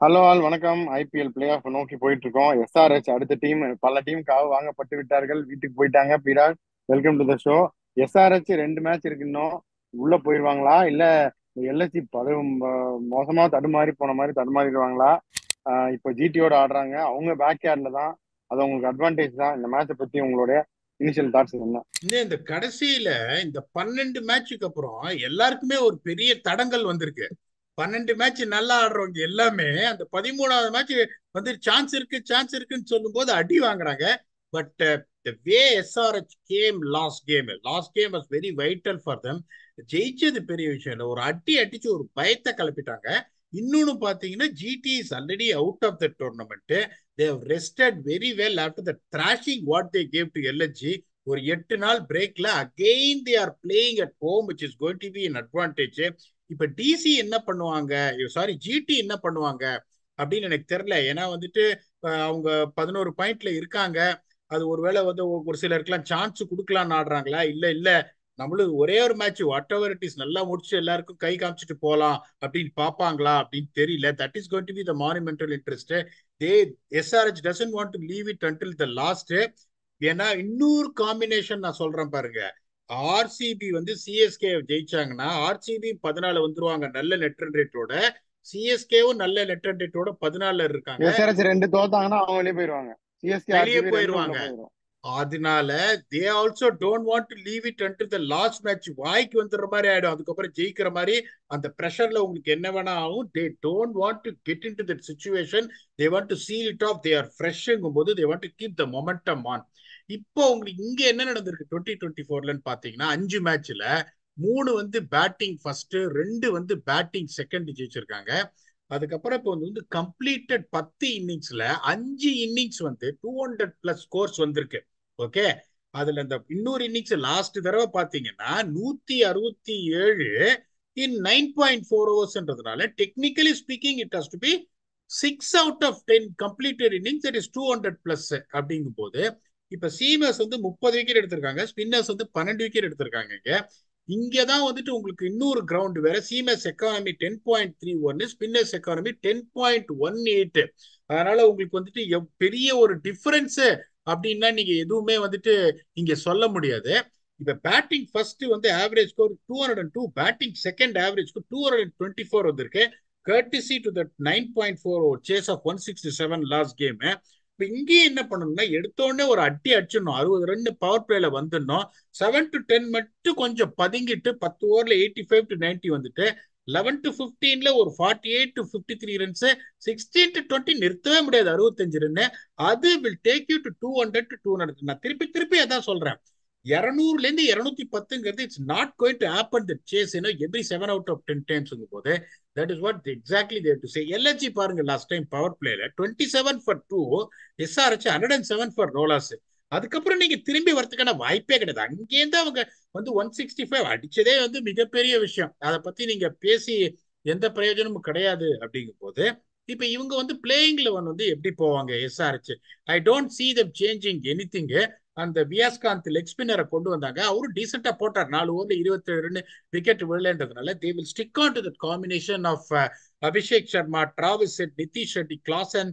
Hello all வணக்கம் IPL playoff நோக்கி போயிட்டு இருக்கோம் எஸ்ஆர்ஹெச் அடுத்த டீம் பல டீமுக்காக வாங்கப்பட்டு விட்டார்கள் வீட்டுக்கு போயிட்டாங்க பீராக் welcome to the show SRH ரெண்டு மேட்ச் இருக்கு இன்னும் உள்ள போயிருவாங்களா இல்ல எல்எஸ்சி படு மோசமா தடுமாறி போன மாதிரி தடுமாறிடுவாங்களா ஆஹ் இப்போ ஜிடியோட ஆடுறாங்க அவங்க பேக் யார்ட்ல தான் அது உங்களுக்கு அட்வான்டேஜ் தான் இந்த மேட்சை பத்தி உங்களுடைய இனிஷியல் தாட்ஸ் என்ன இந்த இந்த கடைசியில இந்த பன்னெண்டு மேட்சுக்கு அப்புறம் எல்லாருக்குமே ஒரு பெரிய தடங்கல் வந்திருக்கு பன்னெண்டு மேட்ச் நல்லா ஆடுறவங்க எல்லாமே அந்த பதிமூணாவது மேட்ச் வந்து சான்ஸ் இருக்கு சான்ஸ் இருக்குன்னு சொல்லும் போது அடி வாங்குறாங்க but the way SRH game last game last game was very vital for them ஜெயிச்சது பெரிய விஷயம் இல்லை ஒரு அடி அடிச்சு ஒரு பயத்தை கிளப்பிட்டாங்க இன்னொன்னு பாத்தீங்கன்னா GT is already out of the tournament they've rested very well after the thrashing what they gave to LSG ஒரு எட்டு நாள் பிரேக்ல again they are playing at home which is going to be an advantage இப்ப DC என்ன பண்ணுவாங்க sorry GT என்ன பண்ணுவாங்க அப்படின்னு எனக்கு தெரியல ஏன்னா வந்துட்டு அவங்க பதினோரு பாயிண்ட்ல இருக்காங்க அது ஒருவேளை வந்து ஒரு சிலருக்குலாம் சான்ஸ் கொடுக்கலாம்னு ஆடுறாங்களா இல்ல இல்ல நம்மளும் ஒரே ஒரு match whatever it is நல்லா முடிச்சு எல்லாருக்கும் கை காமிச்சிட்டு போலாம் அப்படின்னு பாப்பாங்களா அப்படின்னு தெரியல that is going to be the monumental interest they SRH doesn't want to leave it until the last ஏன்னா இன்னொரு காம்பினேஷன் நான் சொல்றேன் பாருங்க ஆர்சிபி வந்து சிஎஸ்கே ஜெயிச்சாங்கன்னா ஆர்சிபி பதினாலு வந்துருவாங்க நல்ல நெட் ரன் ரேட்டோட சிஎஸ்கேவும் நல்ல நெட் ரன் ரேட்டோட பதினாலுல இருக்காங்க எஸ்ஆர்ஹெச் ரெண்டு தோத்தாங்கன்னா அவங்க வெளியே போயிருவாங்க சிஎஸ்கே வெளியே போயிருவாங்க அதனால they also don't want to leave it until the last match வாய்க்கு வந்துடுற மாதிரி ஆயிடும் அதுக்கப்புறம் ஜெயிக்கிற மாதிரி அந்த ப்ரெஷர்ல உங்களுக்கு என்ன வேணா ஆகும் they don't want to get into that situation they want to seal it off they are ஃப்ரெஷ்ங்கும் போது they want to keep the momentum on இப்போ உங்களுக்கு இங்க என்ன நடந்திருக்கு டுவெண்ட்டி டுவெண்ட்டி ஃபோர்லன்னு பாத்தீங்கன்னா அஞ்சு மேட்ச்ல மூணு வந்து பேட்டிங் ஃபர்ஸ்ட் ரெண்டு வந்து பேட்டிங் செகண்ட் ஜெயிச்சிருக்காங்க அதுக்கப்புறம் இப்போ வந்து கம்ப்ளீட்டட் பத்து இன்னிங்ஸ்ல அஞ்சு இன்னிங்ஸ் வந்து டூ ஹண்ட்ரட் பிளஸ் ஸ்கோர்ஸ் வந்திருக்கு ஓகே அதுல இந்த இன்னொரு இன்னிங்ஸ் லாஸ்ட் தடவை பாத்தீங்கன்னா நூத்தி அறுபத்தி ஏழு இன் நைன் பாயிண்ட் ஃபோர் ஓவர்ஸ்ன்றதுனால technically speaking it has to be six out of ten completed innings it is two hundred plus அப்படிங்கும் போது இப்ப சீமர்ஸ் வந்து முப்பது விக்கெட் எடுத்திருக்காங்க ஸ்பின்னர்ஸ் வந்து பன்னெண்டு விக்கெட் எடுத்திருக்காங்க இங்க இங்கதான் வந்துட்டு உங்களுக்கு இன்னொரு கிரவுண்ட் வேற seamers economy ten point three ஒன்னு spinners economy ten point one eight அதனால உங்களுக்கு வந்துட்டு பெரிய ஒரு டிஃபரன்ஸ் அப்படின்னா நீங்க எதுவுமே வந்துட்டு இங்க சொல்ல முடியாது இப்ப பேட்டிங் ஃபர்ஸ்ட் வந்து average score two hundred and two batting second average two hundred and twenty four வந்திருக்கு courtesy to that nine point four chase of one sixty seven last game இப்போ இங்கேயும் என்ன பண்ணணும்னா எடுத்தோடனே ஒரு அட்டி அடிச்சிடணும் அறுபது ரன் பவர் பிளேல வந்துடணும் செவன் டு டென் மட்டும் கொஞ்சம் பதுங்கிட்டு பத்து ஓவர்ல எயிட்டி ஃபைவ் டு நைன்டி வந்துட்டு லெவன் டு பிப்டீன்ல ஒரு forty eight to fifty three runs sixteen to twenty நிறுத்தவே முடியாது அறுபத்தஞ்சு ரன் அது will take you to two hundred to two hundred நான் திருப்பி திருப்பி அதான் சொல்றேன் இரநூறுல இருந்து இருநூத்தி பத்துங்கிறது it's not going to happen the chase you know every seven out of ten times போது that is what exactly there to say LHC பாருங்க லாஸ்ட் டைம் பவர் பிளேல twenty seven for two SRH hundred and seven for ரோலாஸ் அதுக்கப்புறம் நீங்க திரும்பி வரதுக்கான வாய்ப்பே கிடையாது அங்கேருந்து அவங்க வந்து ஒன் சிக்ஸ்டி ஃபைவ் அடிச்சதே வந்து மிகப்பெரிய விஷயம் அதை பத்தி நீங்க பேசி எந்த பிரயோஜனமும் கிடையாது அப்படிங்கும் போது இப்ப இவங்க வந்து பிளேயிங் லெவன் வந்து எப்படி போவாங்க SRH I don't see them changing anything அந்த வியாஸ்காந்த் லெக் ஸ்பின்னரை கொண்டு வந்தாங்க அவரும் டீசெண்டா போட்டார் நாலு ஓவர்ல இருபத்தி ரெண்டு விக்கெட் விழன்றதுனால they will stick on to that combination of Abhishek Sharma Travis Head Nitish Reddy Klaasen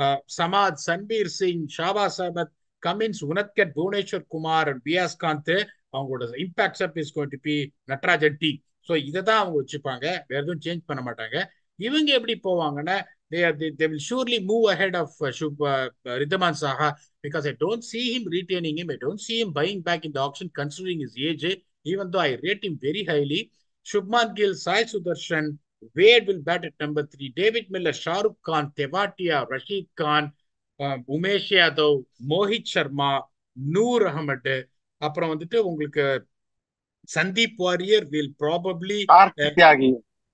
Samad Sanvir Singh Shahbaz Ahmed Cummins Unadkat Bhuvneshwar Kumar and Viyaskanth அவங்களோட impact sub is going to be Natarajan T so இதை தான் அவங்க வச்சுப்பாங்க வேற எதுவும் சேஞ்ச் பண்ண மாட்டாங்க இவங்க எப்படி போவாங்கன்னா they are they, they will surely move ahead of uh, Shub, uh, Ridhaman Saha because I don't see him retaining him. I don't see him buying back in the auction considering his age, even though I rate him very highly. Shubman Gill, Sai Sudarshan, Wade will bat at number three. David Miller, Shahrukh Khan, Tevatia, Rashid Khan, uh, Umesh Yadav, Mohit Sharma, Noor Ahmed. அப்புறம் வந்துட்டு உங்களுக்கு Sandeep Warrier will probably தியாகி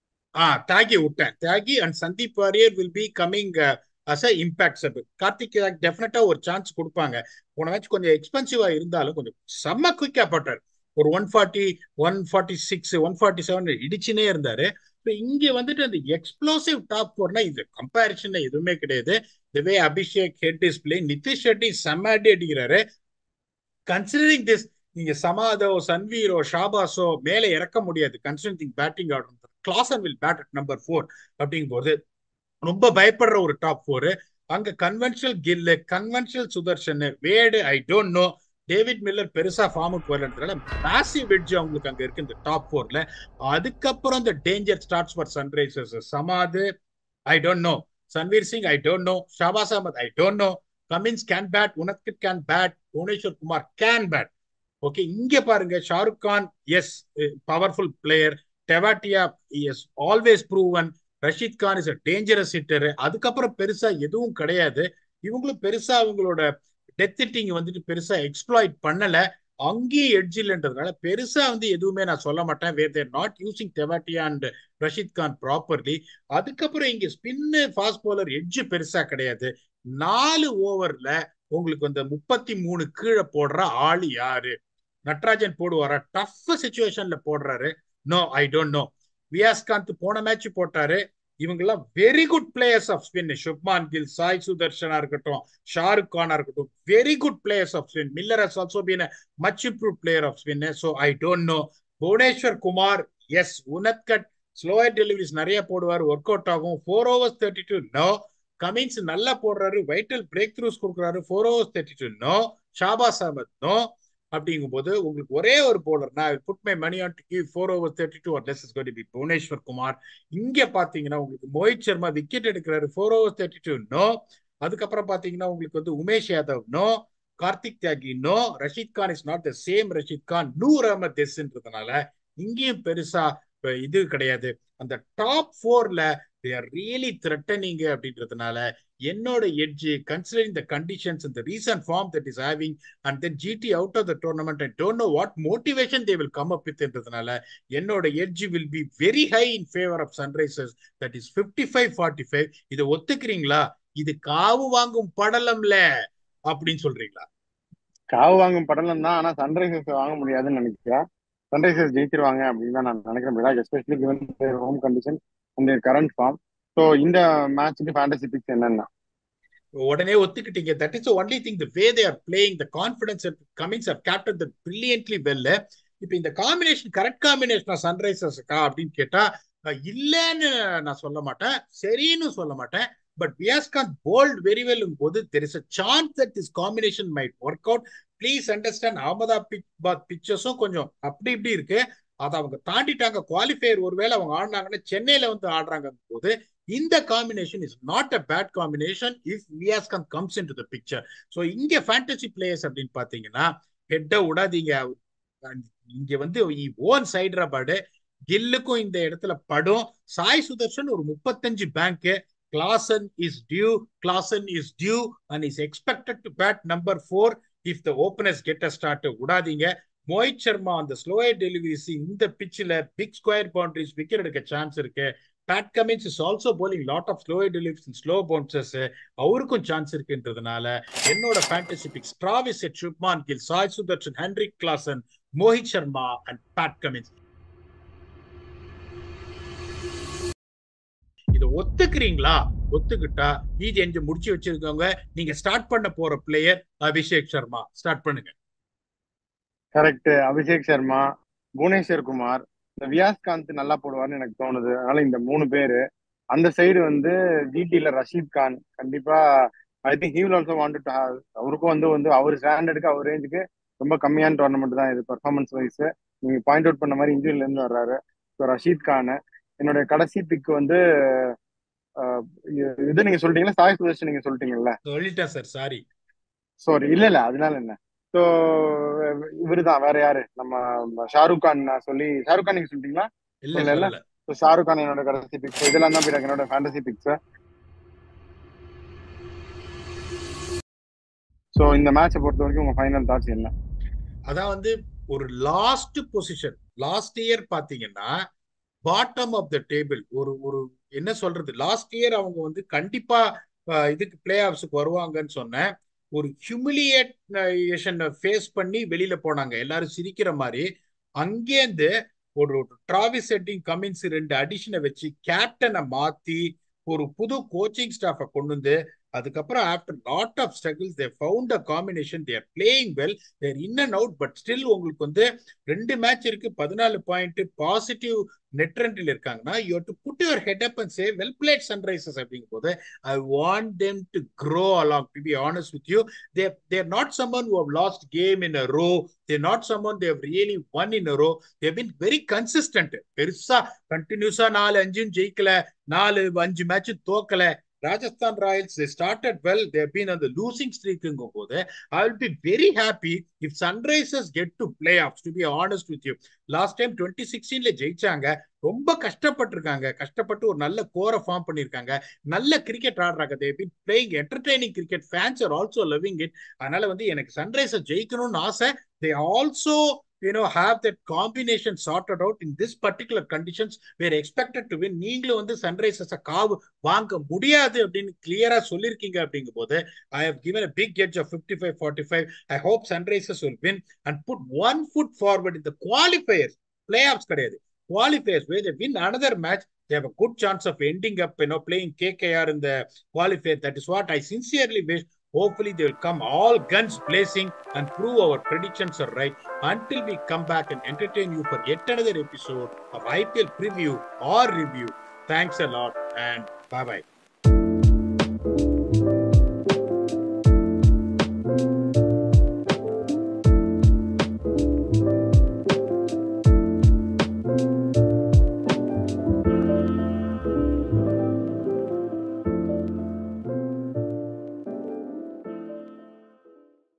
ஆ தியாகி விட்டேன் Tyagi and Sandeep Warrier will be coming as a impact sub Karthik டெஃபினட்டா ஒரு chance கொடுப்பாங்க போன match கொஞ்சம் எக்ஸ்பென்சிவா இருந்தாலும் கொஞ்சம் செம்ம குயிக்கா போட்டார் ஒரு one forty one forty six one forty seven இடிச்சுனே இருந்தாரு இப்போ இங்க வந்துட்டு அந்த எக்ஸ்ப்ளோசிவ் டாப் ஃபோர்னா இது கம்பேரிசன் எதுவுமே கிடையாது way Abhishek Head is play Nitish Reddy செம்ம அடி அடிக்கிறாரு கன்சிடரிங் திஸ் நீங்க சமாதோ சன்வீரோ ஷாபாஸோ மேலே இறக்க முடியாது considering batting order Klaasen will bat at number four அப்படிங்கும் போது ரொம்ப பயப்படுற ஒரு டாப் ஃபோர் அங்க conventional Gill conventional Sudharsan Wade I don't know David Miller பெருசா ஃபார்முக்கு வரலன்றதுனால மேசிவ் வெட்ஜ் அவங்களுக்கு அங்க இருக்கு இந்த டாப் ஃபோர்ல அதுக்கப்புறம் இந்த danger starts for Sunrisers Samad I don't know Sanvir Singh I don't know Shahbaz Ahmed I don't know Cummins can bat Unadkat can bat Bhuvneshwar Kumar can bat okay இங்க பாருங்க Shahrukh Khan is powerful player Tewatia is always proven Rashid Khan is a dangerous hitter அதுக்கப்புறம் பெருசா எதுவும் கிடையாது இவங்களும் பெருசா அவங்களோட death hitting வந்துட்டு பெருசா எக்ஸ்ப்ளாய்ட் பண்ணல அங்கேயும் எட்ஜ் இல்லைன்றதுனால பெருசா வந்து எதுவுமே நான் சொல்ல மாட்டேன் where they're not using Tewatia and Rashid Khan properly அதுக்கப்புறம் இங்க ஸ்பின்னு ஃபாஸ்ட் பவுலர் எட்ஜ் பெருசா கிடையாது நாலு ஓவர்ல உங்களுக்கு வந்து முப்பத்தி மூணு கீழே போடுற ஆள் யாரு நட்ராஜன் போடுவாரா டஃப் சுச்சுவேஷன்ல போடுறாரு no I don't know Viyaskanth போன மேட்ச் போட்டாரு இவங்கெல்லாம் very good players of spin Shubman Gill Sai சுதர்ஷனா இருக்கட்டும் ஷாருக் கானா இருக்கட்டும் very good players of spin Miller has also been much improve player of spin so I don't know Bhuvneshwar Kumar is Unadkat slower deliveries நிறைய போடுவார் work out ஆகும் four overs thirty two no Cummins நல்லா போடுறாரு vital breakthroughs கொடுக்குறாரு four overs thirty two no Shahbaz Ahmed no அப்படிங்கும் போது உங்களுக்கு ஒரே ஒரு போலர் நான் put my money on to give four over thirty two or less is got be Bhuvneshwar Kumar இங்க பாத்தீங்கன்னா உங்களுக்கு மோஹித் சர்மா விக்கெட் எடுக்கிறாரு four over thirty two no அதுக்கப்புறம் பாத்தீங்கன்னா உங்களுக்கு வந்து Umesh Yadav no Karthik Tyagi no Rashid Khan is not the same Rashid Khan Noor Ahmed டெஸ்ன்றதுனால இங்கேயும் பெருசா இது கிடையாது அந்த டாப் ஃபோர்ல தே ஆர் ரியலி த்ரெட்டனிங் அப்படின்றதுனால என்னோட எட்ஜ் கன்சிடரிங் த கண்டிஷன்ஸ் இந்த recent form that is having and then GT out of the tournament I don't know what motivation they will come up வித்ன்றதுனால என்னோட edge will be very high in favour of Sunrisers that is fifty five forty five இதை ஒத்துக்கிறீங்களா இது காவு வாங்கும் படலம்ல அப்படின்னு சொல்றீங்களா காவு வாங்கும் படலம் தான் ஆனா சன்ரைசர்ஸ் வாங்க முடியாதுன்னு நினைக்கிறேன் சன்ரைசர்ஸ் ஜெயிச்சிருவாங்க அப்படின்னு தான் நான் நினைக்கிறேன் எஸ்பெஷலி கிவன் ஹோம் கண்டிஷன் அந்த கரண்ட் ஃபார்ம் ஸோ இந்த மேட்ச்சுக்கு ஃபேண்டசி பிக்ஸ் என்னன்னா உடனே ஒத்துக்கிட்டீங்க that is only thing the way they are playing the confidence Cummins are captain the brilliantly வெல்ல இப்போ இந்த காம்பினேஷன் கரெக்ட் காம்பினேஷனா சன்ரைசர்ஸுக்கா அப்படின்னு கேட்டா இல்லைன்னு நான் சொல்ல மாட்டேன் சரின்னு சொல்ல மாட்டேன் but Viyaskanth bowled very well போது there is a chance that this combination might work out please understand Ahmedabad பிக்சர்ஸும் கொஞ்சம் அப்படி இப்படி இருக்கு அதை அவங்க தாண்டிட்டாங்க குவாலிஃபயர் ஒருவேளை அவங்க ஆடினாங்கன்னா சென்னையில வந்து ஆடுறாங்க போது இந்த combination is not a bad combination if Viyaskanth comes into the picture so இங்க ஃபேண்டசி பிளேயர்ஸ் அப்படின்னு பாத்தீங்கன்னா ஹெட்டை விடாதீங்க இங்க வந்து ஓன் சைட்ராபாடு கில்லுக்கும் இந்த இடத்துல படும் சாய் சுதர்ஷன் ஒரு முப்பத்தஞ்சு bank Klaasen is due Klaasen is due and is expected to bat number four if the openers get a start விடாதீங்க மோஹித் சர்மா அந்த ஸ்லோயர் டெலிவரிஸ் இந்த பிச்சில் பிக் ஸ்கொயர் பவுண்டரிஸ் விக்கெட் எடுக்க சான்ஸ் இருக்கு Pat Cummins is also bowling lot of slower deliveries slow bouncers அவருக்கும் chance இருக்குன்றதுனால என்னோட fantasy picks Travis Head Shubman Gill Sai Sudharsan Heinrich Klaasen Mohit Sharma and Pat Cummins இதை ஒத்துக்கிறீங்களா ஒத்துக்கிட்டா இது எங்க முடிச்சு வச்சிருக்கவங்க நீங்க ஸ்டார்ட் பண்ண போற பிளேயர் அபிஷேக் சர்மா ஸ்டார்ட் பண்ணுங்க கரெக்ட் அபிஷேக் சர்மா புவனேஸ்வர் குமார் இந்த வியாஸ்காந்த் நல்லா போடுவார்னு எனக்கு தோணுது அதனால இந்த மூணு பேரு அந்த சைடு வந்து ஜிடில ரஷீத் கான் கண்டிப்பா I think he will also want to அவருக்கும் வந்து வந்து அவர் ஸ்டாண்டர்டுக்கு அவர் ரேஞ்சுக்கு ரொம்ப கம்மியான டோர்னமெண்ட் தான் இது பர்ஃபார்மன்ஸ் வைஸ் நீங்க பாயிண்ட் அவுட் பண்ண மாதிரி இன்ஜுரியில இருந்து வர்றாரு ஸோ ரஷீத் கான் என்னுடைய கடைசி பிக் வந்து இது நீங்க சொல்லிட்டீங்களா சாய் சுதர்ஷன் நீங்க சொல்லிட்டீங்கல்ல சொல்லிட்டேன் சார் சாரி சாரி இல்ல இல்ல அதனால என்ன ஸோ இவரு தான் வேற யாரு நம்ம ஷாருக் கான் சொல்லி ஷாருக் கான் நீங்க சொல்லிட்டீங்களா இல்ல இல்ல ஸோ ஷாருக் கான் என்னோட கடைசி பிக்ஸ் இதெல்லாம் தான் பிறகு என்னோட ஃபேண்டசி பிக்ஸ் ஸோ இந்த மேட்சை பொறுத்த வரைக்கும் உங்க ஃபைனல் தாட்ஸ் என்ன அதான் வந்து ஒரு லாஸ்ட் பொசிஷன் லாஸ்ட் இயர் பாத்தீங்கன்னா பாட்டம் ஆஃப் த டேபிள் ஒரு ஒரு என்ன சொல்றது லாஸ்ட் இயர் அவங்க வந்து கண்டிப்பா இதுக்கு பிளே ஆஃப்ஸுக்கு வருவாங்கன்னு சொன்னேன் ஒரு ஹியூமிலியேஷன் ஃபேஸ் பண்ணி வெளியில போனாங்க எல்லாரும் சிரிக்கிற மாதிரி அங்கேருந்து ஒரு டிராவிஸ் செட்டிங் கமின்ஸ் ரெண்டு அடிஷனை வச்சு கேப்டனை மாத்தி ஒரு புது கோச்சிங் ஸ்டாஃபை கொண்டு வந்து அதுக்கப்புறம் after lot of struggles they found a combination there playing well there in and out but still உங்களுக்கு வந்து ரெண்டு மேட்ச் இருக்கு பதினாலு பாயிண்ட் பாசிட்டிவ் நெட் ரன்ல இருக்காங்கன்னா you to put your head up and say well played Sunrisers அப்படிங்கும் போது I want them to grow along to be honest with you they they're not someone who have lost game in a row they're not someone they've really won in a row they've been very consistent பெருசா கண்டினியூஸா நாலு அஞ்சும் ஜெயிக்கல நாலு அஞ்சு மேட்ச் தோக்கல Rajasthan Royals they started well they have been on the losing streak ங்கும் போது I will be very happy if Sunrisers get to playoffs to be honest with you last time twenty சிக்ஸ்டீன்ல ஜெயிச்சாங்க ரொம்ப கஷ்டப்பட்டிருக்காங்க கஷ்டப்பட்டு ஒரு நல்ல கோரை ஃபார்ம் பண்ணிருக்காங்க நல்ல கிரிக்கெட் ஆடுறாங்க they been playing entertaining cricket fans are also loving it அதனால வந்து எனக்கு சன்ரைசர் ஜெயிக்கணும்னு ஆசை they also you know have that combination sorted out in this particular conditions we're expected to win நீங்களும் வந்து சன்ரைசர்ஸ காவு வாங்க முடியாது அப்படின்னு கிளியரா சொல்லிருக்கீங்க அப்படிங்கும் போது I have given a big edge of 55 45 i hope sunrisers will win and put one foot forward in the qualifiers playoffs கிடையாது qualifiers where they win another match they have a good chance of ending up you know playing kkr in the qualifier that is what i sincerely wish Hopefully, they will come all guns blazing and prove our predictions are right until we come back and entertain you for yet another episode of IPL preview or review. Thanks a lot and bye bye.